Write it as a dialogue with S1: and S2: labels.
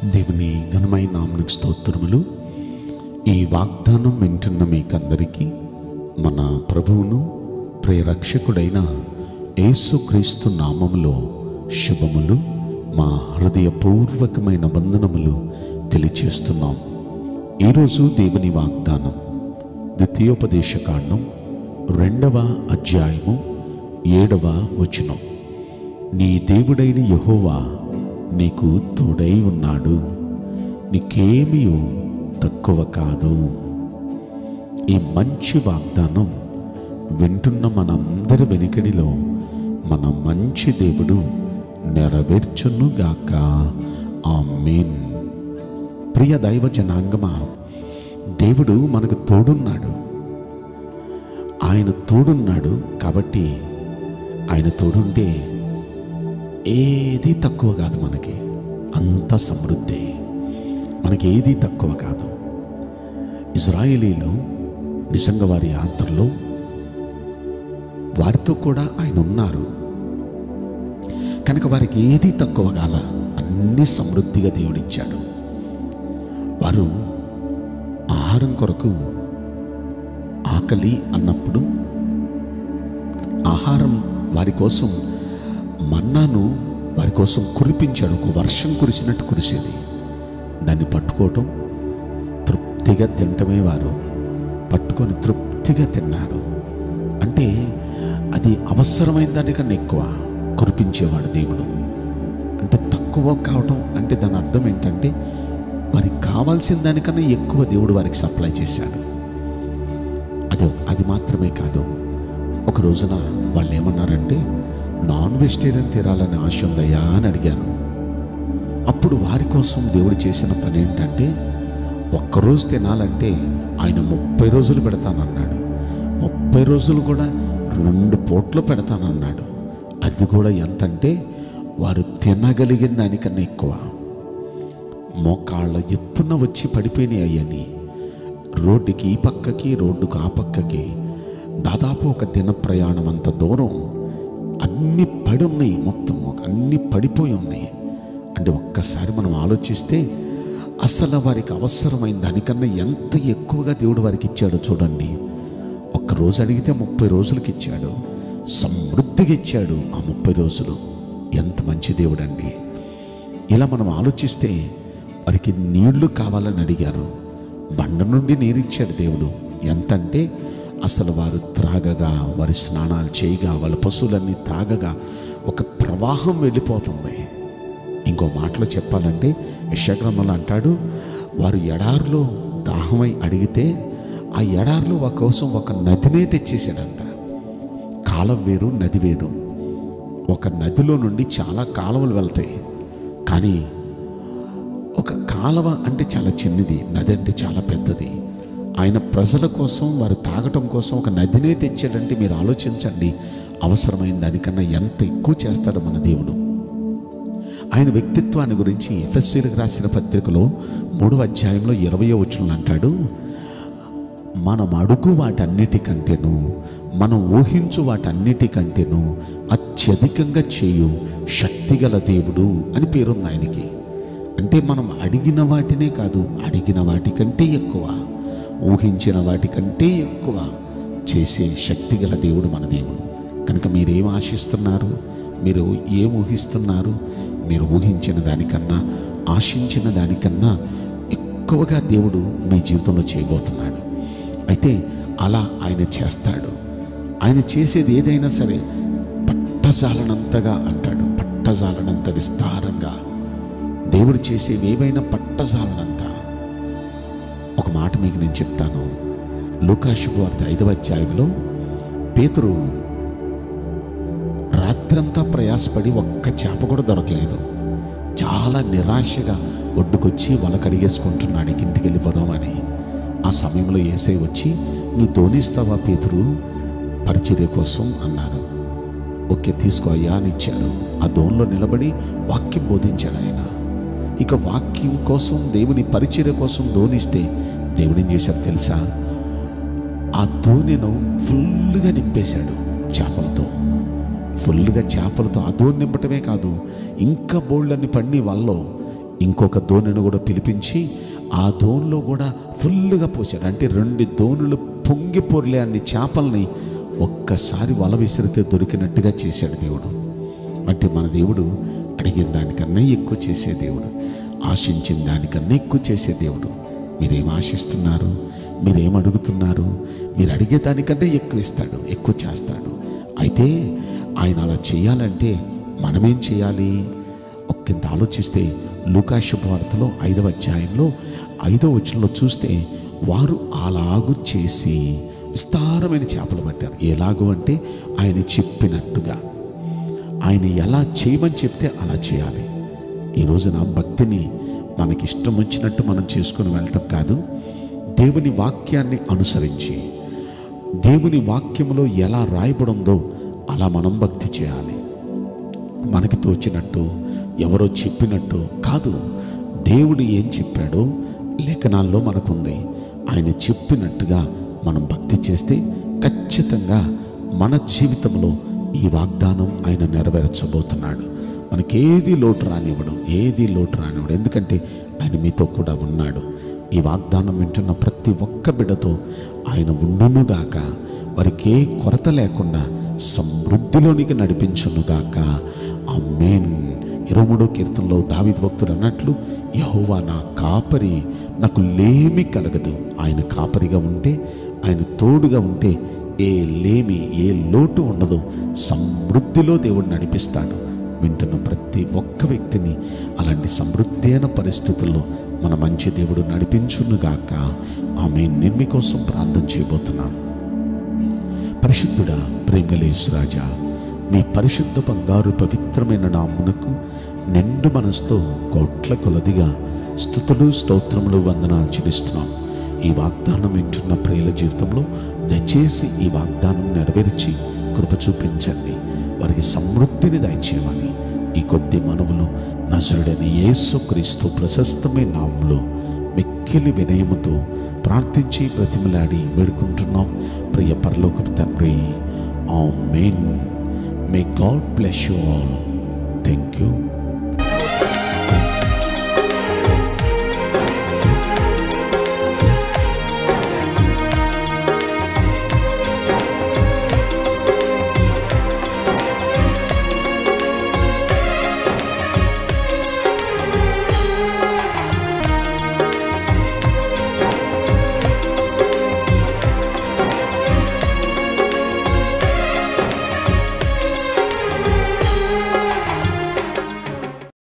S1: దేవుని ఘనమైన నామనికి స్తోత్రములు ఈ వాగ్దానం వింటున్న మీకందరికీ మన ప్రభువును ప్రేరక్షకుడైన యేసుక్రీస్తు నామములో శుభములు మా హృదయపూర్వకమైన వందనములు తెలియచేస్తున్నాం ఈరోజు దేవుని వాగ్దానం ద్వితీయోపదేశ కాండం రెండవ అధ్యాయము ఏడవ వచనం నీ దేవుడైన యెహోవా నీకు తోడై ఉన్నాడు నీకేమీ తక్కువ కాదు ఈ మంచి వాగ్దానం వింటున్న మనందరి వెనుకడిలో మన మంచి దేవుడు నెరవేర్చునుగాక ఆమేన్ ప్రియ దైవ జనాంగమా దేవుడు మనకు తోడున్నాడు ఆయన తోడున్నాడు కాబట్టి ఆయన తోడుంటే ఏది తక్కువ కాదు మనకి అంత సమృద్ధి మనకి ఏది తక్కువ కాదు ఇజ్రాయేలీలు నిజంగా వారి యాత్రలో వారితో కూడా ఆయన ఉన్నారు కనుక వారికి ఏది తక్కువ కాల అన్ని సమృద్ధిగా దేవుడిచ్చాడు వారు ఆహారం కొరకు ఆకలి అన్నప్పుడు ఆహారం వారి కోసం మన్నాను వారి కోసం కురిపించాడు ఒక వర్షం కురిసినట్టు కురిసేది దాన్ని పట్టుకోవటం తృప్తిగా తినటమే వారు పట్టుకొని తృప్తిగా తిన్నారు అంటే అది అవసరమైన దానికన్నా ఎక్కువ కురిపించేవాడు దేవుడు అంటే తక్కువ కావటం అంటే దాని అర్థం ఏంటంటే వారికి కావాల్సిన దానికన్నా ఎక్కువ దేవుడు వారికి సప్లై చేశాడు అది అది మాత్రమే కాదు ఒక రోజున వాళ్ళు ఏమన్నారంటే నాన్ వెజిటేరియన్ తినాలని ఆశ ఉందయ్యా అని అడిగారు అప్పుడు వారి కోసం దేవుడు చేసిన పని ఏంటంటే ఒక్కరోజు తినాలంటే ఆయన ముప్పై రోజులు పెడతానన్నాడు ముప్పై రోజులు కూడా రెండు పూట్లు పెడతానన్నాడు అది కూడా ఎంతంటే వారు తినగలిగిన దానికన్నా ఎక్కువ మోకాళ్ళ ఎత్తున వచ్చి పడిపోయినాయి అయ్యని రోడ్డుకి ఈ పక్కకి రోడ్డుకు ఆ పక్కకి దాదాపు ఒక దిన ప్రయాణం అంత దూరం అన్ని పడి ఉన్నాయి మొత్తం అన్ని పడిపోయి ఉన్నాయి అంటే ఒక్కసారి మనం ఆలోచిస్తే అసలు వారికి అవసరమైన దానికన్నా ఎంత ఎక్కువగా దేవుడు వారికి ఇచ్చాడో చూడండి ఒక్క రోజు అడిగితే ముప్పై రోజులకి ఇచ్చాడు సమృద్ధిగా ఇచ్చాడు ఆ ముప్పై రోజులు ఎంత మంచి దేవుడు అండి ఇలా మనం ఆలోచిస్తే వారికి నీళ్లు కావాలని అడిగారు బండ నుండి నీరిచ్చాడు దేవుడు ఎంత అంటే అసలు వారు త్రాగగా వారి స్నానాలు చేయగా వాళ్ళ పశువులన్నీ తాగగా ఒక ప్రవాహం వెళ్ళిపోతుంది ఇంకో మాటలో చెప్పాలంటే యశగ్రంథంలో అంటాడు వారు ఎడారిలో దాహమై అడిగితే ఆ ఎడారిలో ఒక కోసం ఒక నదినే తెచ్చేసాడంట కాలం వేరు నది వేరు ఒక నదిలో నుండి చాలా కాలువలు వెళ్తాయి కానీ ఒక కాలువ అంటే చాలా చిన్నది నది అంటే చాలా పెద్దది ఆయన ప్రజల కోసం వారు తాగటం కోసం ఒక నదినే తెచ్చాడంటే మీరు ఆలోచించండి అవసరమైన దానికన్నా ఎంత ఎక్కువ చేస్తాడు మన దేవుడు ఆయన వ్యక్తిత్వాన్ని గురించి ఎఫ్ఎస్సీలకు రాసిన పత్రికలో మూడవ అధ్యాయంలో ఇరవయో వచనం అంటాడు మనం అడుగు వాటన్నిటికంటేను మనం ఊహించు వాటన్నిటికంటేను అత్యధికంగా చేయు శక్తిగల దేవుడు అని పేరుంది ఆయనకి అంటే మనం అడిగిన వాటినే కాదు అడిగిన వాటికంటే ఎక్కువ ఊహించిన వాటికంటే ఎక్కువ చేసే శక్తిగల దేవుడు మన దేవుడు కనుక మీరేం ఆశిస్తున్నారు మీరు ఏం ఊహిస్తున్నారు మీరు ఊహించిన దానికన్నా ఆశించిన దానికన్నా ఎక్కువగా దేవుడు మీ జీవితంలో చేయబోతున్నాడు అయితే అలా ఆయన చేస్తాడు ఆయన చేసేది ఏదైనా సరే పట్టజాలనంతగా అంటాడు పట్టజాలనంత విస్తారంగా దేవుడు చేసేవి ఏవైనా పట్టజాలనంత ఒక మాట మీకు నేను చెప్తాను లూకాశుభ వార్త ఐదవ అధ్యాయంలో పేతురు రాత్రంతా ప్రయాసపడి ఒక్క చేప కూడా దొరకలేదు చాలా నిరాశగా ఒడ్డుకొచ్చి వల కడిగేసుకుంటున్నాడు ఇంక ఇంటికి వెళ్ళిపోదామని ఆ సమయంలో ఏసై వచ్చి నీ తోనిస్తావా పేతురు పరిచర్య కోసం అన్నారు ఓకే తీసుకో అయ్యా అని ఇచ్చారు ఆ దోన్లో నిలబడి వాక్యం బోధించాడు ఆయన ఇక వాక్యం కోసం దేవుని పరిచర్య కోసం దోనిస్తే దేవుడు ఏం చేశాడు తెలుసా ఆ దోణిను ఫుల్గా నింపేశాడు చేపలతో ఫుల్గా చేపలతో అదో నింపటమే కాదు ఇంకా బోళ్ళన్ని పండి వాళ్ళలో ఇంకొక దోణిని కూడా పిలిపించి ఆ దోణిలో కూడా ఫుల్గా పోసాడు అంటే రెండు దోణులు పొంగి పొర్లే అన్ని చేపల్ని ఒక్కసారి వల విసిరితే దొరికినట్టుగా చేశాడు దేవుడు అంటే మన దేవుడు అడిగిన దానికన్నా ఎక్కువ చేసే దేవుడు ఆశించిన దానికన్నా ఎక్కువ చేసే దేవుడు మీరేం ఆశిస్తున్నారు మీరేం అడుగుతున్నారు మీరు అడిగే దానికన్నా ఎక్కువ ఇస్తాడు ఎక్కువ చేస్తాడు అయితే ఆయన అలా చేయాలంటే మనమేం చేయాలి ఒక్కింత ఆలోచిస్తే లూకా శుభవార్తలో ఐదవ అధ్యాయంలో ఐదవ వచనంలో చూస్తే వారు అలాగు చేసి విస్తారమైన చేపలు పట్టారు ఎలాగూ అంటే ఆయన చెప్పినట్టుగా ఆయన ఎలా చేయమని చెప్తే అలా చేయాలి ఈ రోజున భక్తిని మనకి ఇష్టం వచ్చినట్టు మనం చేసుకుని వెళ్ళటం కాదు దేవుని వాక్యాన్ని అనుసరించి దేవుని వాక్యంలో ఎలా రాయబడిందో అలా మనం భక్తి చేయాలి మనకి తోచినట్టు ఎవరో చెప్పినట్టు కాదు దేవుడు ఏం చెప్పాడో లేఖనాల్లో మనకుంది ఆయన చెప్పినట్టుగా మనం భక్తి చేస్తే ఖచ్చితంగా మన జీవితంలో ఈ వాగ్దానం ఆయన నెరవేర్చబోతున్నాడు మనకేది లోటు రానివ్వడు ఏది లోటు రానివ్వడు ఎందుకంటే ఆయన మీతో కూడా ఉన్నాడు ఈ వాగ్దానం వింటున్న ప్రతి ఒక్క బిడ్డతో ఆయన ఉండునుగాక వారికి ఏ కొరత లేకుండా సమృద్ధిలోనికి నడిపించునుగాక అమ్మేన్ ఇరవై మూడో కీర్తనలో దావిద్ భక్తుడు అన్నట్లు యహోవా నా కాపరి నాకు లేమి కలగదు ఆయన కాపరిగా ఉంటే ఆయన తోడుగా ఉంటే ఏ లేమి ఏ లోటు ఉండదు సమృద్ధిలో దేవుడు నడిపిస్తాడు వింటున్న ప్రతి ఒక్క వ్యక్తిని అలాంటి సమృద్ధి అయిన పరిస్థితుల్లో మన మంచి దేవుడు నడిపించునుగాక ఆమె నేను మీకోసం ప్రార్థన చేయబోతున్నాను పరిశుద్ధుడా ప్రేమలేశ్వరాజా మీ పరిశుద్ధ బంగారు పవిత్రమైన నామునకు నిండు మనసుతో కోట్ల కొలదిగా స్థుతులు స్తోత్రములు వందనాలు చెల్లిస్తున్నాం ఈ వాగ్దానం వింటున్న ప్రియుల జీవితంలో దయచేసి ఈ వాగ్దానం నెరవేర్చి కృప చూపించండి వారికి సమృద్ధిని దయచేయమని ఈ కొద్ది మనవులు నజరుడైన యేసుక్రీస్తు ప్రశస్తమైన నామంలో మిక్కిలి వినయముతో ప్రార్థించి బ్రతిమలాడి వేడుకుంటున్నాం ప్రియ పరలోకపు తండ్రి amen may God bless you all thank you